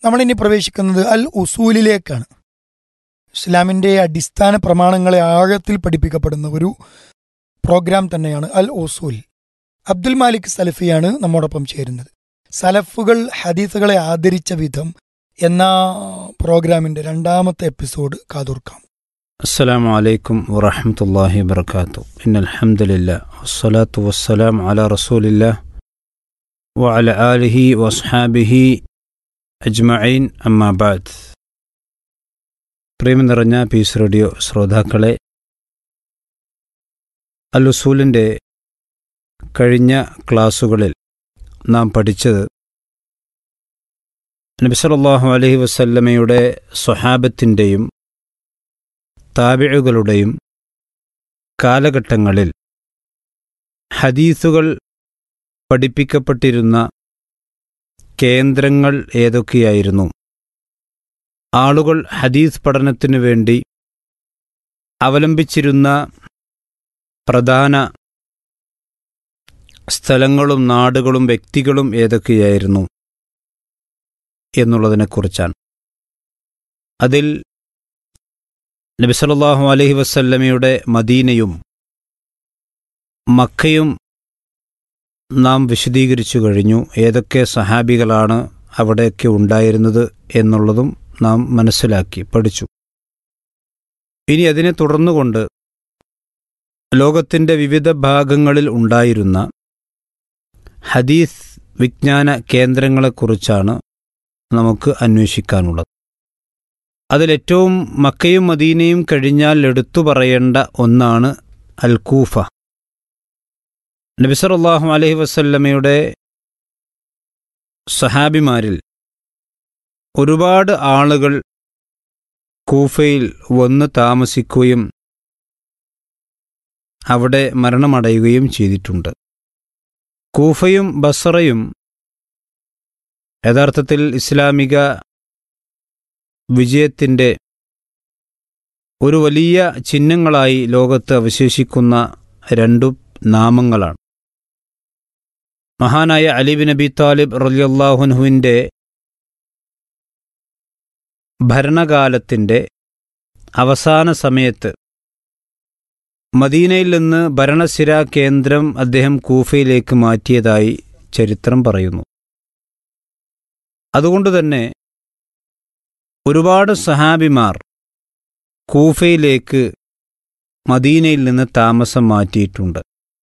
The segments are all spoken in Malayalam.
നമ്മളിനി പ്രവേശിക്കുന്നത് അൽ ഉസൂലിലേക്കാണ് ഇസ്ലാമിൻ്റെ അടിസ്ഥാന പ്രമാണങ്ങളെ ആഴത്തിൽ പഠിപ്പിക്കപ്പെടുന്ന ഒരു പ്രോഗ്രാം തന്നെയാണ് അൽ ഉസൂൽ അബ്ദുൽ മാലിക് സലഫിയാണ് നമ്മോടൊപ്പം ചേരുന്നത് സലഫുകൾ ഹദീസുകളെ ആദരിച്ച വിധം എന്ന പ്രോഗ്രാമിന്റെ രണ്ടാമത്തെ എപ്പിസോഡ് കാതോർക്കാം السلام عليكم ورحمة الله وبركاته إن الحمد لله والصلاة والسلام على رسول الله وعلى آله وأصحابه أجمعين أما بعد പ്രിയം നിറഞ്ഞ പീസ് റേഡിയോ ശ്രോതാക്കളെ അലുസൂലിൻ്റെ കഴിഞ്ഞ ക്ലാസ്സുകളിൽ നാം പഠിച്ചത് നബിസലല്ലാഹു അലഹി വസല്ലമയുടെ സ്വഹാബത്തിൻ്റെയും താബിഴുകളുടെയും കാലഘട്ടങ്ങളിൽ ഹദീസുകൾ പഠിപ്പിക്കപ്പെട്ടിരുന്ന കേന്ദ്രങ്ങൾ ഏതൊക്കെയായിരുന്നു ആളുകൾ ഹദീസ് പഠനത്തിനു വേണ്ടി അവലംബിച്ചിരുന്ന പ്രധാന സ്ഥലങ്ങളും നാടുകളും വ്യക്തികളും ഏതൊക്കെയായിരുന്നു എന്നുള്ളതിനെക്കുറിച്ചാണ് അതിൽ നബി സല്ലല്ലാഹു അലൈഹി വസല്ലമയുടെ മദീനയും മക്കയും നാം വിശദീകരിച്ചു കഴിഞ്ഞു ഏതൊക്കെ സഹാബികളാണ് അവിടെയൊക്കെ ഉണ്ടായിരുന്നത് എന്നുള്ളതും നാം മനസ്സിലാക്കി പഠിച്ചു ഇനി അതിനെ തുടർന്നുകൊണ്ട് ലോകത്തിൻ്റെ വിവിധ ഭാഗങ്ങളിൽ ഉണ്ടായിരുന്ന ഹദീസ് വിജ്ഞാന കേന്ദ്രങ്ങളെക്കുറിച്ചാണ് നമുക്ക് അന്വേഷിക്കാനുള്ളത് അതിലേറ്റവും മക്കയും മദീനയും കഴിഞ്ഞാൽ എടുത്തു പറയേണ്ട ഒന്നാണ് അൽ കൂഫ നബിസറല്ലാഹു അലഹി വസല്ലമയുടെ സഹാബിമാരിൽ ഒരുപാട് ആളുകൾ കൂഫയിൽ വന്ന് താമസിക്കുകയും അവിടെ മരണമടയുകയും ചെയ്തിട്ടുണ്ട് കൂഫയും ബസറയും യഥാർത്ഥത്തിൽ ഇസ്ലാമിക വിജയത്തിൻ്റെ ഒരു വലിയ ചിഹ്നങ്ങളായി ലോകത്ത് അവശേഷിക്കുന്ന രണ്ടു നാമങ്ങളാണ് മഹാനായ അലിബിൻ നബി താലിബ് റലിയല്ലാഹുൻഹുവിൻ്റെ ഭരണകാലത്തിൻ്റെ അവസാന സമയത്ത് മദീനയിൽ നിന്ന് ഭരണസിരാ കേന്ദ്രം അദ്ദേഹം കൂഫയിലേക്ക് മാറ്റിയതായി ചരിത്രം പറയുന്നു അതുകൊണ്ടുതന്നെ ഒരുപാട് സഹാബിമാർ കൂഫയിലേക്ക് മദീനയിൽ നിന്ന് താമസം മാറ്റിയിട്ടുണ്ട്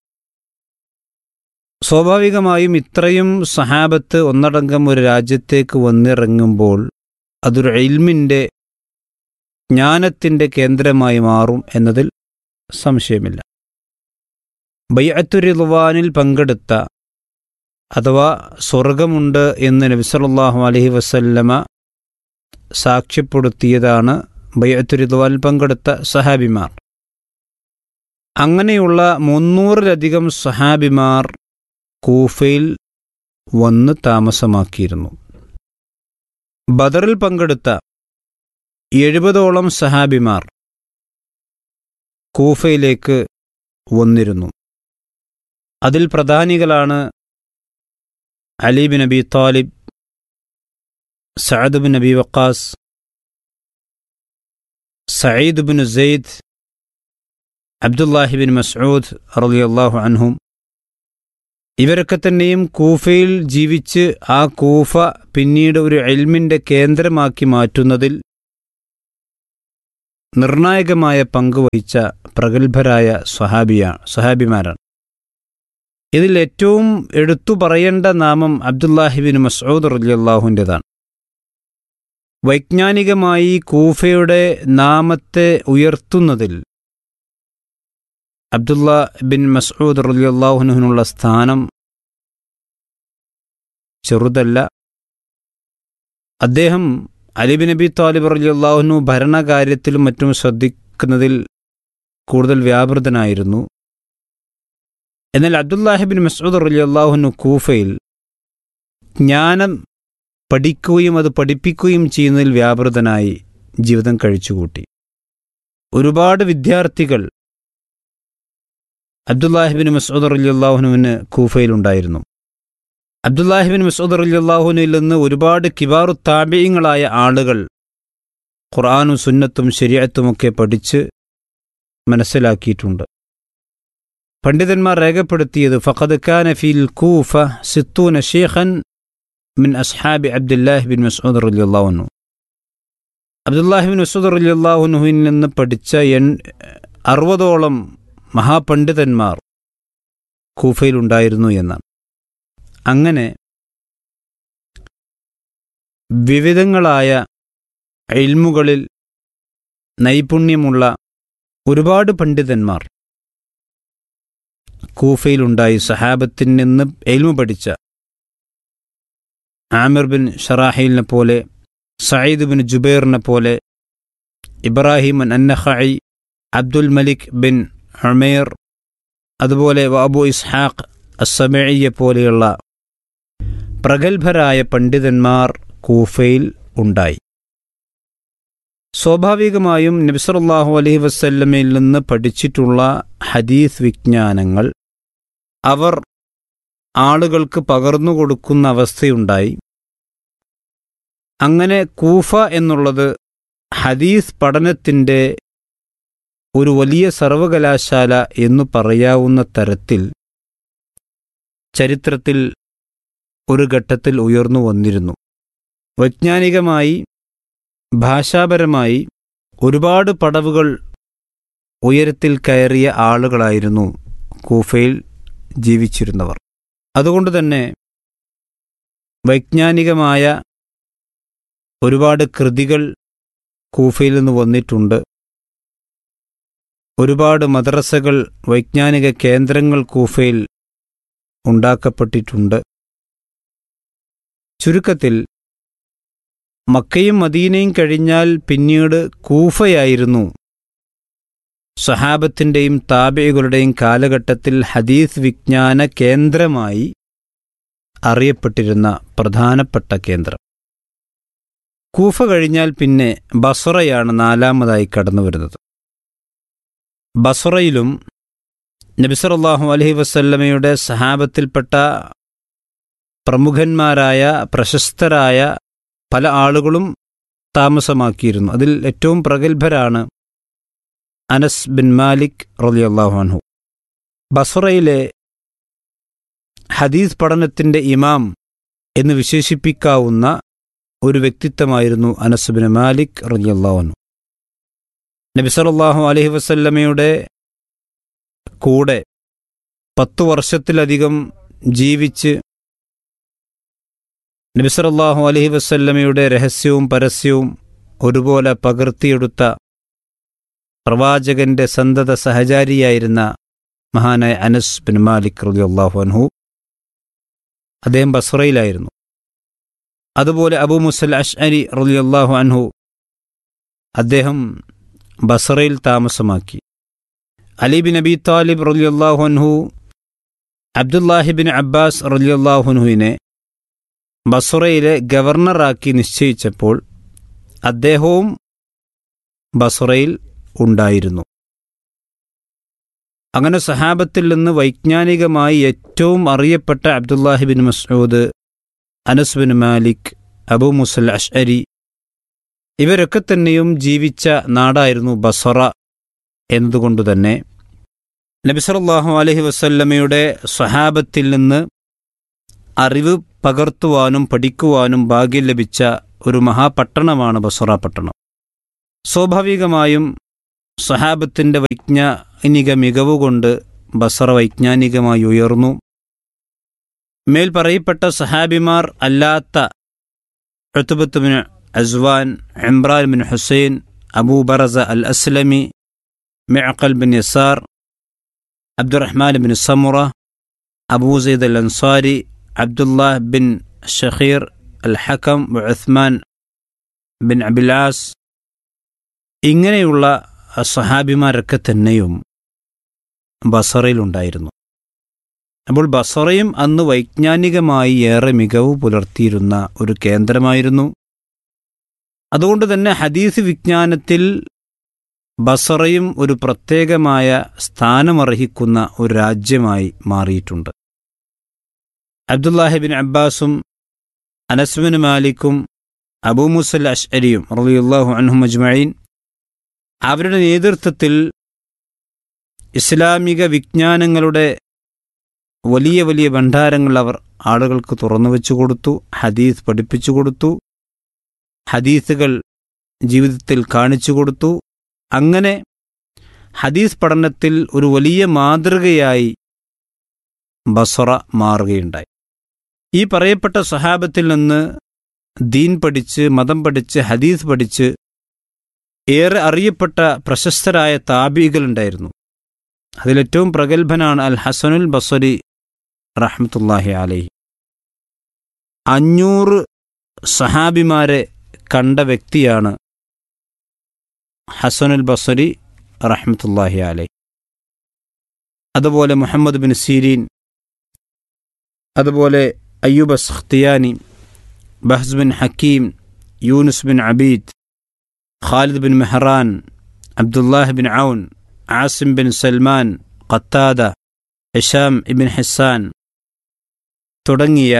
സ്വാഭാവികമായും ഇത്രയും സഹാബത്ത് ഒന്നടങ്കം ഒരു രാജ്യത്തേക്ക് വന്നിറങ്ങുമ്പോൾ അതൊരു ഇൽമിൻ്റെ ജ്ഞാനത്തിൻ്റെ കേന്ദ്രമായി മാറും എന്നതിൽ സംശയമില്ല ബയ്യത്തുരിദ്വാനിൽ പങ്കെടുത്ത അഥവാ സ്വർഗമുണ്ട് എന്ന് നബിസല്ലാഹു അലഹി വസല്ലമ സാക്ഷ്യപ്പെടുത്തിയതാണ് ബയ്യത്തുരിദ്വാനിൽ പങ്കെടുത്ത സഹാബിമാർ അങ്ങനെയുള്ള മുന്നൂറിലധികം സഹാബിമാർ കൂഫയിൽ വന്ന് താമസമാക്കിയിരുന്നു ബദറിൽ പങ്കെടുത്ത എഴുപതോളം സഹാബിമാർ കൂഫയിലേക്ക് വന്നിരുന്നു അതിൽ പ്രധാനികളാണ് Ali bin Abi Talib Saad bin Abi Waqqas Sayyid bin Zaid Abdullahi bin Masud റളിയല്ലാഹു അൻഹും ഇവരൊക്കെ തന്നെയും കൂഫയിൽ ജീവിച്ച് ആ കൂഫ പിന്നീട് ഒരു എൽമിൻ്റെ കേന്ദ്രമാക്കി മാറ്റുന്നതിൽ നിർണായകമായ പങ്ക് വഹിച്ച പ്രഗത്ഭരായ സ്വഹാബിയ സ്വഹാബിമാരാണ് ഇതിൽ ഏറ്റവും എടുത്തു പറയേണ്ട നാമം അബ്ദുല്ലാഹിബിൻ മസൂദ് റലിയല്ലാഹുവിൻ്റെതാണ് വൈജ്ഞാനികമായി കൂഫയുടെ നാമത്തെ ഉയർത്തുന്നതിൽ അബ്ദുള്ള ബിൻ മസൂദ് റലിയല്ലാഹുനുവിനുള്ള സ്ഥാനം ചെറുതല്ല അദ്ദേഹം അലിബി നബി താലിബ് റലിയല്ലാഹുനു ഭരണകാര്യത്തിലും മറ്റും ശ്രദ്ധിക്കുന്നതിൽ കൂടുതൽ വ്യാപൃതനായിരുന്നു എന്നാൽ അബ്ദുല്ലാഹിബിൻ മസൂദ് റലിയല്ലാഹുനു കൂഫയിൽ ജ്ഞാനം പഠിക്കുകയും അത് പഠിപ്പിക്കുകയും ചെയ്യുന്നതിൽ വ്യാപൃതനായി ജീവിതം കഴിച്ചുകൂട്ടി ഒരുപാട് വിദ്യാർത്ഥികൾ അബ്ദുല്ലാഹിബിൻ മസൂദ് റലിയല്ലാഹുനുവിന് കൂഫയിലുണ്ടായിരുന്നു അബ്ദുല്ലാഹിബിൻ മസൂദ് റലിയല്ലാഹുനിൽ നിന്ന് ഒരുപാട് കിബാറു താബിയങ്ങളായ ആളുകൾ ഖുർആാനും സുന്നത്തും ശരിയത്തുമൊക്കെ പഠിച്ച് മനസ്സിലാക്കിയിട്ടുണ്ട് പണ്ഡിതന്മാർ രേഖപ്പെടുത്തിയത് ഫഖദ് ഖാന ഫിൽ കൂഫ സിത്തൂന ഷേഖൻ മിൻ അസ്ഹാബി അബ്ദുല്ലാഹി ബിൻ മസൂദ് റലിയല്ലാഹുനു അബ്ദുല്ലാഹിബിൻ മസൂദ് റലിയല്ലാഹുനുവിൽ നിന്ന് പഠിച്ച എൺ അറുപതോളം മഹാപണ്ഡിതന്മാർ കൂഫയിലുണ്ടായിരുന്നു എന്നാണ് അങ്ങനെ വിവിധങ്ങളായ ഇൽമുകളിൽ നൈപുണ്യമുള്ള ഒരുപാട് പണ്ഡിതന്മാർ കൂഫയിലുണ്ടായി സഹാബത്തിൽ നിന്ന് എൽമു പഠിച്ച ആമിർ ബിൻ ഷറാഹിലിനെ പോലെ സയ്യിദ് ബിൻ ജുബൈറിനെ പോലെ Ibrahim Annakhai Abdul Malik bin Humair അതുപോലെ അബു ഇസ്ഹാഖ് അസമയെ പോലെയുള്ള പ്രഗത്ഭരായ പണ്ഡിതന്മാർ കൂഫയിൽ ഉണ്ടായി സ്വാഭാവികമായും നബിസറല്ലാഹു അലൈഹി വസ്ല്ലമയിൽ നിന്ന് പഠിച്ചിട്ടുള്ള ഹദീസ് വിജ്ഞാനങ്ങൾ അവർ ആളുകൾക്ക് പകർന്നു കൊടുക്കുന്ന അവസ്ഥയുണ്ടായി അങ്ങനെ കൂഫ എന്നുള്ളത് ഹദീസ് പഠനത്തിൻ്റെ ഒരു വലിയ സർവകലാശാല എന്നു പറയാവുന്ന തരത്തിൽ ചരിത്രത്തിൽ ഒരു ഘട്ടത്തിൽ ഉയർന്നു വന്നിരുന്നു വൈജ്ഞാനികമായി ഭാഷാപരമായി ഒരുപാട് പടവുകൾ ഉയരത്തിൽ കയറിയ ആളുകളായിരുന്നു കൂഫയിൽ ജീവിച്ചിരുന്നവർ അതുകൊണ്ട് തന്നെ വൈജ്ഞാനികമായ ഒരുപാട് കൃതികൾ കൂഫയിൽ നിന്ന് വന്നിട്ടുണ്ട് ഒരുപാട് മദ്രസകൾ വൈജ്ഞാനിക കേന്ദ്രങ്ങൾ കൂഫയിൽ ഉണ്ടാക്കപ്പെട്ടിട്ടുണ്ട് ചുരുക്കത്തിൽ മക്കയും മദീനയും കഴിഞ്ഞാൽ പിന്നീട് കൂഫയായിരുന്നു സഹാബത്തിൻ്റെയും താബികളുടെയും കാലഘട്ടത്തിൽ ഹദീസ് വിജ്ഞാന കേന്ദ്രമായി അറിയപ്പെട്ടിരുന്ന പ്രധാനപ്പെട്ട കേന്ദ്രം കൂഫ കഴിഞ്ഞാൽ പിന്നെ ബസറയാണ് നാലാമതായി കടന്നു വരുന്നത് ബസറയിലും നബിസറല്ലാഹു അലഹി വസല്ലമയുടെ സഹാബത്തിൽപ്പെട്ട പ്രമുഖന്മാരായ പ്രശസ്തരായ പല ആളുകളും താമസമാക്കിയിരുന്നു അതിൽ ഏറ്റവും പ്രഗത്ഭരാണ് അനസ് ബിൻ മാലിക് റലിയല്ലാഹു അൻഹു ബസറയിലെ ഹദീസ് പഠനത്തിൻ്റെ ഇമാം എന്ന് വിശേഷിപ്പിക്കാവുന്ന ഒരു വ്യക്തിത്വമായിരുന്നു അനസ് ബിൻ മാലിക് റലിയല്ലാഹു അൻഹു നബി സല്ലല്ലാഹു അലൈഹി വസല്ലമയുടെ കൂടെ പത്തു വർഷത്തിലധികം ജീവിച്ച് നബി സല്ലല്ലാഹു അലൈഹി വസല്ലമയുടെ രഹസ്യവും പരസ്യവും ഒരുപോലെ പകർത്തിയെടുത്ത പ്രവാചകന്റെ സന്തത സഹചാരിയായിരുന്ന മഹാനായ അനസ് ബിൻ മാലിക് റളിയല്ലാഹു അൻഹു അദ്ദേഹം ബസ്രയിലായിരുന്നു അതുപോലെ അബൂ മുസൽ അഷ്അരി റളിയല്ലാഹു അൻഹു അദ്ദേഹം ബസറയിൽ താമസമാക്കി അലി ബിൻ അബി താലിബ് റളിയല്ലാഹു അൻഹു അബ്ദുല്ലാഹിബിൻ അബ്ബാസ് റളിയല്ലാഹുനുവിനെ ബസുറയിലെ ഗവർണറാക്കി നിശ്ചയിച്ചപ്പോൾ അദ്ദേഹവും ബസുറയിൽ ഉണ്ടായിരുന്നു അങ്ങനെ സഹാബത്തിൽ നിന്ന് വൈജ്ഞാനികമായി ഏറ്റവും അറിയപ്പെട്ട Abdullahi bin Masud Anas bin Malik Abu Musal Ashari ഇവരൊക്കെ തന്നെയും ജീവിച്ച നാടായിരുന്നു ബസറ എന്നതുകൊണ്ടുതന്നെ നബിസറല്ലാഹു അലഹി വസല്ലമയുടെ സ്വഹാബത്തിൽ നിന്ന് അറിവ് പകർത്തുവാനും പഠിക്കുവാനും ഭാഗ്യം ലഭിച്ച ഒരു മഹാപട്ടണമാണ് ബസറ പട്ടണം സ്വാഭാവികമായും സഹാബത്തിൻ്റെ വൈജ്ഞാനിക മികവുകൊണ്ട് ബസറ വൈജ്ഞാനികമായി ഉയർന്നു മേൽ പറയപ്പെട്ട സഹാബിമാർ അല്ലാത്ത Utbah bin Aswan Imran bin Husain Abu Barza al Aslami Maqal bin Yasar Abdurrahman bin Samura Abu Saeed al Ansari Abdullah bin Shaqir al Hakam Usman bin Abilas ഇങ്ങനെയുള്ള സഹാബിമാരൊക്കെ തന്നെയും ബസറയിലുണ്ടായിരുന്നു അപ്പോൾ ബസറയും അന്ന് വൈജ്ഞാനികമായി ഏറെ മികവ് പുലർത്തിയിരുന്ന ഒരു കേന്ദ്രമായിരുന്നു അതുകൊണ്ട് തന്നെ ഹദീസ് വിജ്ഞാനത്തിൽ ബസറയും ഒരു പ്രത്യേകമായ സ്ഥാനമർഹിക്കുന്ന ഒരു രാജ്യമായി മാറിയിട്ടുണ്ട് അബ്ദുല്ലാഹിബിൻ അബ്ബാസും അനസ്ബിൻ മാലിക്കും അബൂ മുസൽ അഷ്അരിയും റളിയല്ലാഹു അൻഹും അജ്മഈൻ അവരുടെ നേതൃത്വത്തിൽ ഇസ്ലാമിക വിജ്ഞാനങ്ങളുടെ വലിയ വലിയ ഭണ്ഡാരങ്ങൾ അവർ ആളുകൾക്ക് തുറന്നു വെച്ചു കൊടുത്തു ഹദീസ് പഠിപ്പിച്ചു കൊടുത്തു ഹദീസുകൾ ജീവിതത്തിൽ കാണിച്ചു കൊടുത്തു അങ്ങനെ ഹദീസ് പഠനത്തിൽ ഒരു വലിയ മാതൃകയായി ബസറ മാറുകയുണ്ടായി ഈ പറയപ്പെട്ട സഹാബത്തിൽ നിന്ന് ദീൻ പഠിച്ച് മതം പഠിച്ച് ഹദീസ് പഠിച്ച് ഏറെ അറിയപ്പെട്ട പ്രശസ്തരായ താബികളുണ്ടായിരുന്നു അതിലേറ്റവും പ്രഗത്ഭനാണ് അൽ ഹസനുൽ ബസരി റഹ്മത്തുല്ലാഹി അലൈഹി അഞ്ഞൂറ് സഹാബിമാരെ കണ്ട വ്യക്തിയാണ് ഹസനുൽ ബസരി റഹ്മത്തുല്ലാഹി അലൈഹി അതുപോലെ മുഹമ്മദ് ബിൻ സീരീൻ അതുപോലെ Ayyub Sakhtiyani Bahz bin Hakim Yunus bin Abid Khalid bin Mehran Abdullah bin Aun Asim bin Salman Qatada Hisham ibn Hassan തുടങ്ങിയ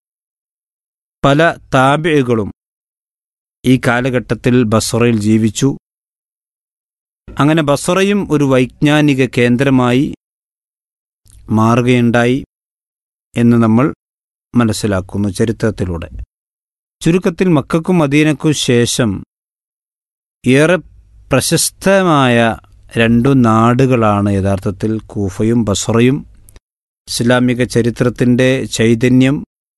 പല താബിഴുകളും ഈ കാലഘട്ടത്തിൽ ബസറയിൽ ജീവിച്ചു അങ്ങനെ ബസറയും ഒരു വൈജ്ഞാനിക കേന്ദ്രമായി മാറുകയുണ്ടായി എന്ന് നമ്മൾ മനസ്സിലാക്കുന്നു ചരിത്രത്തിലൂടെ ചുരുക്കത്തിൽ മക്കൾക്കും മദീനക്കും ശേഷം ഏറെ പ്രശസ്തമായ രണ്ടു നാടുകളാണ് യഥാർത്ഥത്തിൽ കൂഫയും ബസറയും ഇസ്ലാമിക ചരിത്രത്തിൻ്റെ ചൈതന്യം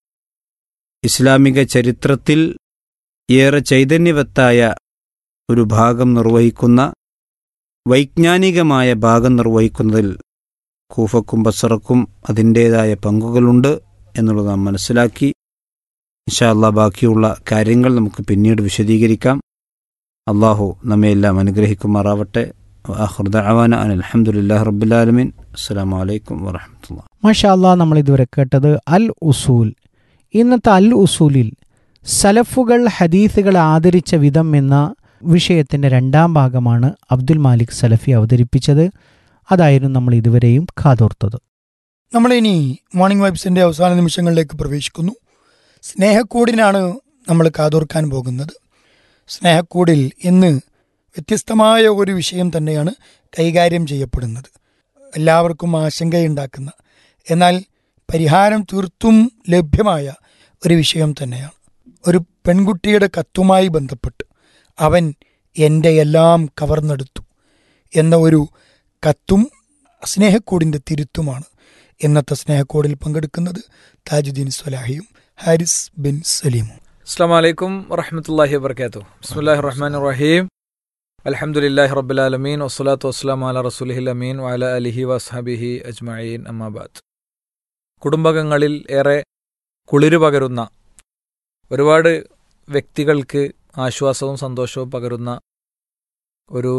ഇസ്ലാമിക ചരിത്രത്തിൽ ഏറെ ചൈതന്യവത്തായ ഒരു ഭാഗം നിർവഹിക്കുന്ന വൈജ്ഞാനികമായ ഭാഗം നിർവഹിക്കുന്നതിൽ കൂഫക്കും ബസറക്കും അതിൻ്റേതായ പങ്കുകളുണ്ട് എന്നുള്ളത് നാം മനസ്സിലാക്കി ഇൻഷാല്ല ബാക്കിയുള്ള കാര്യങ്ങൾ നമുക്ക് പിന്നീട് വിശദീകരിക്കാം അള്ളാഹു നമ്മയെല്ലാം അനുഗ്രഹിക്കുമാറാവട്ടെ അഹ്റുദാന അൻ അലഹമുല്ലാ റബ്ബുലാലമീൻ അസ്സാം വലൈക്കും വാഹമത്തുള്ള മാഷാ അല്ലാ നമ്മൾ ഇതുവരെ കേട്ടത് അൽ ഉസൂൽ ഇന്നത്തെ അൽ ഉസൂലിൽ സലഫുകൾ ഹദീസുകൾ ആദരിച്ച വിധം എന്ന വിഷയത്തിൻ്റെ രണ്ടാം ഭാഗമാണ് അബ്ദുൽ മാലിക് സലഫി അവതരിപ്പിച്ചത് അതായിരുന്നു നമ്മൾ ഇതുവരെയും കാതോർത്തത് നമ്മളിനി മോർണിംഗ് വൈബ്സിന്റെ അവസാന നിമിഷങ്ങളിലേക്ക് പ്രവേശിക്കുന്നു സ്നേഹക്കൂടിനാണ് നമ്മൾ കാതോർക്കാൻ പോകുന്നത് സ്നേഹക്കൂടിൽ ഇന്ന് വ്യത്യസ്തമായ ഒരു വിഷയം തന്നെയാണ് കൈകാര്യം ചെയ്യപ്പെടുന്നത് എല്ലാവർക്കും ആശങ്കയുണ്ടാക്കുന്ന എന്നാൽ പരിഹാരം തീർത്തും ലഭ്യമായ ഒരു വിഷയം തന്നെയാണ് ഒരു പെൺകുട്ടിയുടെ കത്തുമായി ബന്ധപ്പെട്ട് അവൻ എൻ്റെ എല്ലാം കവർന്നെടുത്തു എന്ന ഒരു കത്തും സ്നേഹക്കൂടിൻ്റെ തിരുത്തുമാണ് ഇന്നത്തെ സ്നേഹക്കോടിൽ പങ്കെടുക്കുന്നത് താജുദ്ദീൻ സ്വലാഹിയും ഹാരിസ് ബിൻ സലീമും അസ്സാം വലൈക്കും വറഹമത്തല്ലാഹി വബർക്കാത്തു ബിസ്മില്ലാഹി റഹ്മാൻ റഹീം അലഹമുല്ലാഹി റബ്ബുലാലമീൻ വസ്സലാത്തു വസ്സലാം അല റസൂലിഹിൽ അമീൻ വഅല അലിഹി വസ്ഹബിഹി അജ്മഈൻ അമ്മാബാദ് കുടുംബകങ്ങളിൽ ഏറെ കുളിരു പകരുന്ന ഒരുപാട് വ്യക്തികൾക്ക് ആശ്വാസവും സന്തോഷവും പകരുന്ന ഒരു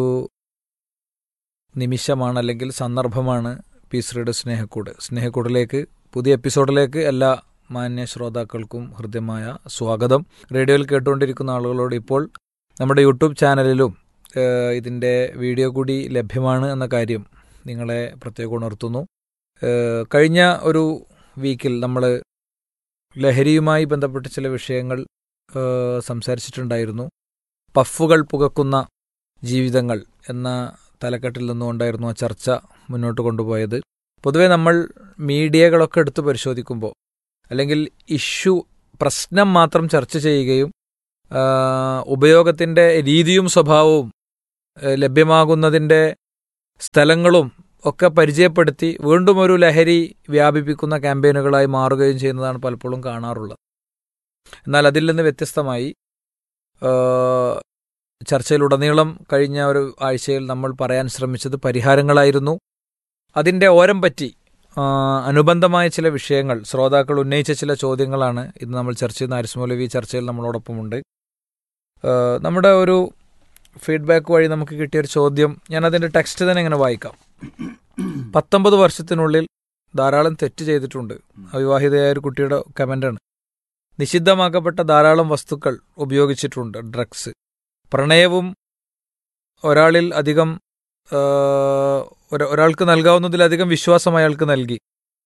നിമിഷമാണ് അല്ലെങ്കിൽ സന്ദർഭമാണ് പീസ്രിയുടെ സ്നേഹക്കൂട് സ്നേഹക്കൂടിലേക്ക് പുതിയ എപ്പിസോഡിലേക്ക് എല്ലാ മാന്യ ശ്രോതാക്കൾക്കും ഹൃദ്യമായ സ്വാഗതം റേഡിയോയിൽ കേട്ടുകൊണ്ടിരിക്കുന്ന ആളുകളോട് ഇപ്പോൾ നമ്മുടെ യൂട്യൂബ് ചാനലിലും ഏഹ്, ഇതിൻ്റെ വീഡിയോ കൂടി ലഭ്യമാണ് എന്ന കാര്യം നിങ്ങളെ പ്രത്യേകം ഉണർത്തുന്നു ഏഹ്, കഴിഞ്ഞ ഒരു വീക്കിൽ നമ്മൾ ലഹരിയുമായി ബന്ധപ്പെട്ട് ചില വിഷയങ്ങൾ ഏഹ്, സംസാരിച്ചിട്ടുണ്ടായിരുന്നു പഫുകൾ പുകക്കുന്ന ജീവിതങ്ങൾ എന്ന തലക്കെട്ടിൽ നിന്നുകൊണ്ടായിരുന്നു ആ ചർച്ച മുന്നോട്ട് കൊണ്ടുപോയത് പൊതുവെ നമ്മൾ മീഡിയകളൊക്കെ എടുത്ത് പരിശോധിക്കുമ്പോൾ അല്ലെങ്കിൽ ഇഷ്യൂ പ്രശ്നം മാത്രം ചർച്ച ചെയ്യുകയും ആ, ഉപയോഗത്തിൻ്റെ രീതിയും സ്വഭാവവും ഏ, ലഭ്യമാകുന്നതിൻ്റെ സ്ഥലങ്ങളും ഒക്കെ പരിചയപ്പെടുത്തി വീണ്ടും ഒരു ലഹരി വ്യാപിപ്പിക്കുന്ന ക്യാമ്പയിനുകളായി മാറുകയും ചെയ്യുന്നതാണ് പലപ്പോഴും കാണാറുള്ളത് എന്നാൽ അതിൽ നിന്ന് വ്യത്യസ്തമായി ആ, ചർച്ചയിലുടനീളം കഴിഞ്ഞ ഒരു ആഴ്ചയിൽ നമ്മൾ പറയാൻ ശ്രമിച്ചത് പരിഹാരങ്ങളായിരുന്നു അതിൻ്റെ ഓരം പറ്റി ആ, അനുബന്ധമായ ചില വിഷയങ്ങൾ ശ്രോതാക്കൾ ഉന്നയിച്ച ചില ചോദ്യങ്ങളാണ് ഇന്ന് നമ്മൾ ചർച്ച ചെയ്യുന്ന ആരിസ് മൗലവി ചർച്ചയിൽ നമ്മളോടൊപ്പമുണ്ട് ആ, നമ്മുടെ ഒരു ഫീഡ്ബാക്ക് വഴി നമുക്ക് കിട്ടിയ ഒരു ചോദ്യം ഞാൻ അതിൻ്റെ ടെക്സ്റ്റ് തന്നെ ഇങ്ങനെ വായിക്കാം പത്തൊമ്പത് വർഷത്തിനുള്ളിൽ ധാരാളം തെറ്റ് ചെയ്തിട്ടുണ്ട് അവിവാഹിതയായ ഒരു കുട്ടിയുടെ കമൻ്റാണ് നിഷിദ്ധമാക്കപ്പെട്ട ധാരാളം വസ്തുക്കൾ ഉപയോഗിച്ചിട്ടുണ്ട് ഡ്രഗ്സ് പ്രണയവും ഒരാളിൽ അധികം ആ, ഒര- ഒരാൾക്ക് നൽകാവുന്നതിലധികം വിശ്വാസം അയാൾക്ക് നൽകി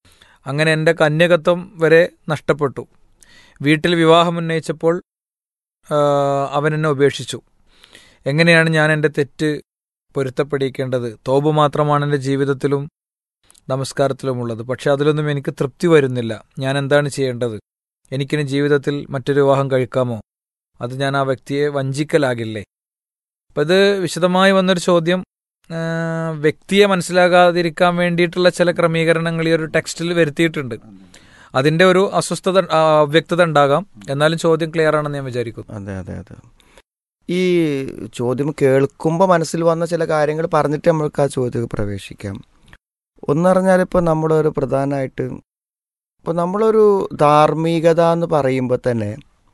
അങ്ങനെ എൻ്റെ കന്യകത്വം വരെ നഷ്ടപ്പെട്ടു വീട്ടിൽ വിവാഹം ഉന്നയിച്ചപ്പോൾ ആ, അവൻ എന്നെ ഉപേക്ഷിച്ചു എങ്ങനെയാണ് ഞാൻ എൻ്റെ തെറ്റ് പൊരുത്തപ്പെടിക്കേണ്ടത് തോപ് മാത്രമാണ് എൻ്റെ ജീവിതത്തിലും നമസ്കാരത്തിലുമുള്ളത് പക്ഷെ അതിലൊന്നും എനിക്ക് തൃപ്തി വരുന്നില്ല ഞാൻ എന്താണ് ചെയ്യേണ്ടത് എനിക്കിനി ജീവിതത്തിൽ മറ്റൊരു വിവാഹം കഴിക്കാമോ അത് ഞാൻ ആ വ്യക്തിയെ വഞ്ചിക്കലാകില്ലേ അപ്പം ഇത് വിശദമായി വന്നൊരു ചോദ്യം ആ, വ്യക്തിയെ മനസ്സിലാകാതിരിക്കാൻ വേണ്ടിയിട്ടുള്ള ചില ക്രമീകരണങ്ങൾ ഈ ഒരു ടെക്സ്റ്റിൽ വരുത്തിയിട്ടുണ്ട് അതിന്റെ ഒരു അസ്വസ്ഥത ആ, അവ്യക്തത ഉണ്ടാകാം എന്നാലും ചോദ്യം ക്ലിയർ ആണെന്ന് ഞാൻ വിചാരിക്കുന്നു അതെ അതെ അതെ ഈ ചോദ്യം കേൾക്കുമ്പോൾ മനസ്സിൽ വന്ന ചില കാര്യങ്ങൾ പറഞ്ഞിട്ട് നമ്മൾക്ക് ആ ചോദ്യം പ്രവേശിക്കാം ഒന്നറിഞ്ഞാൽ ഇപ്പോൾ നമ്മളൊരു പ്രധാനമായിട്ട് ഇപ്പോൾ നമ്മളൊരു ധാർമ്മികത എന്ന് പറയുമ്പോൾ തന്നെ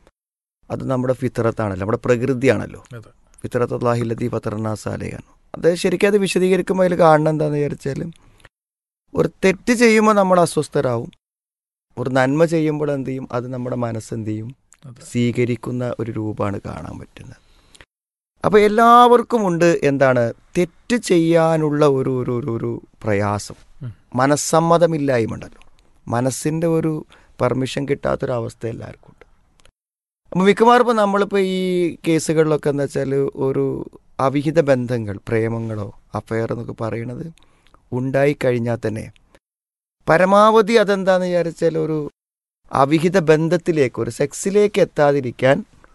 അത് നമ്മുടെ ഫിത്രത്താണല്ലോ നമ്മുടെ പ്രകൃതിയാണല്ലോ അതെ. ഫിത്രത്തല്ലാഹില്ലതി ഫത്രനാസാലയാണ് അത് ശരിക്കും അത് വിശദീകരിക്കുമ്പോൾ അതിൽ കാണണം എന്താണെന്ന് വിചാരിച്ചാൽ ഒരു തെറ്റ് ചെയ്യുമ്പോൾ നമ്മൾ അസ്വസ്ഥരാകും ഒരു നന്മ ചെയ്യുമ്പോൾ എന്ത് ചെയ്യും അത് നമ്മുടെ മനസ്സെന്ത് ചെയ്യും സ്വീകരിക്കുന്ന ഒരു രൂപമാണ് കാണാൻ പറ്റുന്നത് അപ്പോൾ എല്ലാവർക്കും ഉണ്ട് എന്താണ് തെറ്റ് ചെയ്യാനുള്ള ഒരു ഒരു ഒരു ഒരു പ്രയാസം ഉം. മനസ്സമ്മതമില്ലായ്മ ഉണ്ടല്ലോ മനസ്സിൻ്റെ ഒരു പെർമിഷൻ കിട്ടാത്തൊരവസ്ഥ എല്ലാവർക്കും ഉണ്ട് അപ്പോൾ മിക്കവാറും ഇപ്പോൾ നമ്മളിപ്പോൾ ഈ കേസുകളിലൊക്കെ എന്താ വെച്ചാൽ ഒരു അവിഹിത ബന്ധങ്ങൾ പ്രേമങ്ങളോ അഫയർ എന്നൊക്കെ പറയണത് ഉണ്ടായിക്കഴിഞ്ഞാൽ തന്നെ പരമാവധി അതെന്താന്ന് വിചാരിച്ചാൽ ഒരു അവിഹിത ബന്ധത്തിലേക്ക് ഒരു സെക്സിലേക്ക് എത്താതിരിക്കാൻ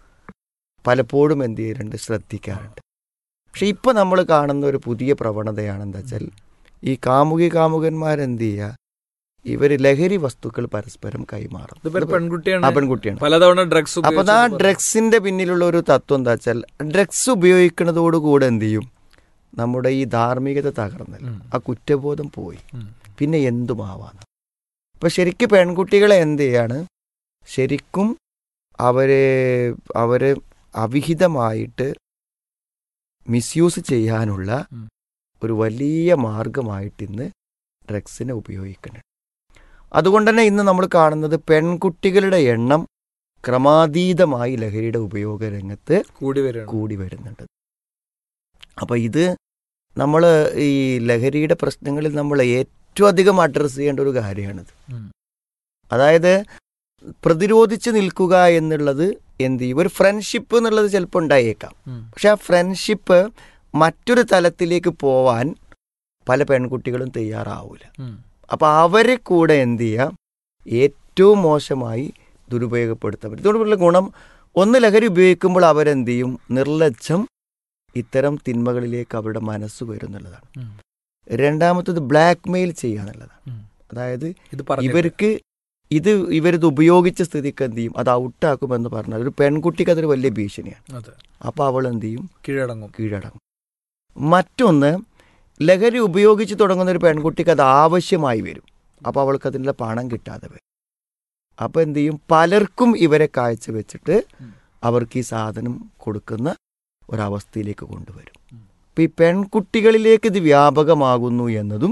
പലപ്പോഴും എന്ത് ചെയ്യുന്നുണ്ട് ശ്രദ്ധിക്കാറുണ്ട് പക്ഷെ ഇപ്പൊ നമ്മൾ കാണുന്ന ഒരു പുതിയ പ്രവണതയാണ് എന്താ വെച്ചാൽ ഈ കാമുകി കാമുകന്മാരെന്ത് ചെയ്യുക ഇവർ ലഹരി വസ്തുക്കൾ പരസ്പരം കൈമാറും ഇതിപ്പോ ഒരു ആ പെൺകുട്ടിയാണ് പെൺകുട്ടിയാണ് പലതവണ ഡ്രഗ്സ് അപ്പൊ ആ ഡ്രഗ്സിന്റെ പിന്നിലുള്ള ഒരു തത്വം എന്താ വെച്ചാൽ ഡ്രഗ്സ് ഉപയോഗിക്കുന്നതോടുകൂടെ എന്ത് ചെയ്യും നമ്മുടെ ഈ ധാർമ്മികത തകർന്നല്ലോ ആ കുറ്റബോധം പോയി പിന്നെ എന്തുമാവാന്ന് അപ്പൊ ശരിക്കും പെൺകുട്ടികളെ എന്ത് ചെയ്യാണ് ശരിക്കും അവരെ അവരെ അവിഹിതമായിട്ട് മിസ്യൂസ് ചെയ്യാനുള്ള ഉം. ഒരു വലിയ മാർഗമായിട്ട് ഇന്ന് ഡ്രഗ്സിനെ ഉപയോഗിക്കുന്നുണ്ട് അതുകൊണ്ട് തന്നെ ഇന്ന് നമ്മൾ കാണുന്നത് പെൺകുട്ടികളുടെ എണ്ണം ക്രമാതീതമായി ലഹരിയുടെ ഉപയോഗ രംഗത്ത് കൂടി വരികയാണ് കൂടി വരുന്നുണ്ട് അപ്പോൾ ഇത് നമ്മൾ ഈ ലഹരിയുടെ പ്രശ്നങ്ങളിൽ നമ്മൾ ഏറ്റവും അധികം അഡ്രസ്സ് ചെയ്യേണ്ട ഒരു കാര്യമാണിത് ഉം. അതായത് പ്രതിരോധിച്ച് നിൽക്കുക എന്നുള്ളത് എന്ത് ചെയ്യും ഒരു ഫ്രണ്ട്ഷിപ്പ് എന്നുള്ളത് ചിലപ്പോൾ ഉണ്ടായേക്കാം ഉം. പക്ഷെ ആ ഫ്രണ്ട്ഷിപ്പ് മറ്റൊരു തലത്തിലേക്ക് പോവാൻ പല പെൺകുട്ടികളും തയ്യാറാവൂല ഉം. അപ്പോൾ അവരെ കൂടെ എന്ത് ചെയ്യാം ഏറ്റവും മോശമായി ദുരുപയോഗപ്പെടുത്താൻ പറ്റും ഇതുകൊണ്ടുള്ള ഗുണം ഒന്ന് ലഹരി ഉപയോഗിക്കുമ്പോൾ അവരെന്ത് ചെയ്യും നിർലജ്ജം ഇത്തരം തിന്മകളിലേക്ക് അവരുടെ മനസ്സ് വരുന്നുള്ളതാണ് ഉം. രണ്ടാമത്തത് ബ്ലാക്ക് മെയിൽ ചെയ്യുക എന്നുള്ളതാണ് ഉം. അതായത് ഇത് പറഞ്ഞു ഇവർക്ക് ഇത് ഇവരിത് ഉപയോഗിച്ച സ്ഥിതിക്ക് എന്ത് ചെയ്യും അത് ഔട്ടാക്കുമെന്ന് പറഞ്ഞാൽ ഒരു പെൺകുട്ടിക്ക് അതൊരു വലിയ ഭീഷണിയാണ് അതെ അപ്പോൾ അവൾ എന്ത് ചെയ്യും കീഴടങ്ങും കീഴടങ്ങും മറ്റൊന്ന് ലഹരി ഉപയോഗിച്ച് തുടങ്ങുന്ന ഒരു പെൺകുട്ടിക്ക് അത് ആവശ്യമായി വരും അപ്പോൾ അവൾക്ക് അതിനുള്ള പണം കിട്ടാതെ വരും അപ്പോൾ എന്ത് ചെയ്യും പലർക്കും ഇവരെ കാഴ്ച വെച്ചിട്ട് ഉം. അവർക്ക് ഈ സാധനം കൊടുക്കുന്ന ഒരവസ്ഥയിലേക്ക് കൊണ്ടുവരും ഉം. അപ്പം ഈ പെൺകുട്ടികളിലേക്ക് ഇത് വ്യാപകമാകുന്നു എന്നതും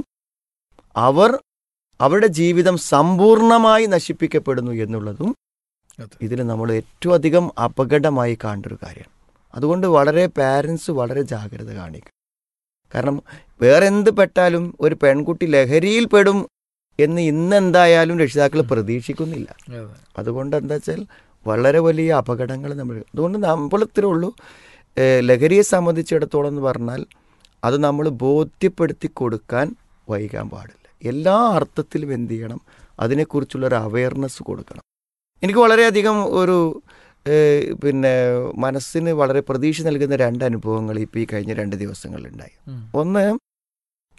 അവർ അവരുടെ ജീവിതം സമ്പൂർണമായി നശിപ്പിക്കപ്പെടുന്നു എന്നുള്ളതും അതെ. ഇതിൽ നമ്മൾ ഏറ്റവും അധികം അപകടമായി കാണേണ്ട ഒരു കാര്യമാണ് അതുകൊണ്ട് വളരെ പാരൻസ് വളരെ ജാഗ്രത കാണിക്കും കാരണം വേറെ എന്ത് പെട്ടാലും ഒരു പെൺകുട്ടി ലഹരിയിൽ പെടും എന്ന് ഇന്നെന്തായാലും രക്ഷിതാക്കൾ പ്രതീക്ഷിക്കുന്നില്ല അതെ അതുകൊണ്ട് എന്താ വെച്ചാൽ വളരെ വലിയ അപകടങ്ങൾ നമ്മൾ അതുകൊണ്ട് നമ്മൾ ഇത്രേ ഉള്ളൂ ഏഹ് ലഹരിയെ സംബന്ധിച്ചിടത്തോളം എന്ന് പറഞ്ഞാൽ അത് നമ്മൾ ബോധ്യപ്പെടുത്തി കൊടുക്കാൻ വൈകാൻ പാടില്ല എല്ലാ അർത്ഥത്തിലും എന്ത് ചെയ്യണം അതിനെക്കുറിച്ചുള്ള ഒരു അവയർനെസ് കൊടുക്കണം എനിക്ക് വളരെയധികം ഒരു ഏഹ് പിന്നെ മനസ്സിന് വളരെ പ്രതീക്ഷ നൽകുന്ന രണ്ട് അനുഭവങ്ങൾ ഇപ്പോൾ ഈ കഴിഞ്ഞ രണ്ട് ദിവസങ്ങളിലുണ്ടായി ഉം. ഒന്ന്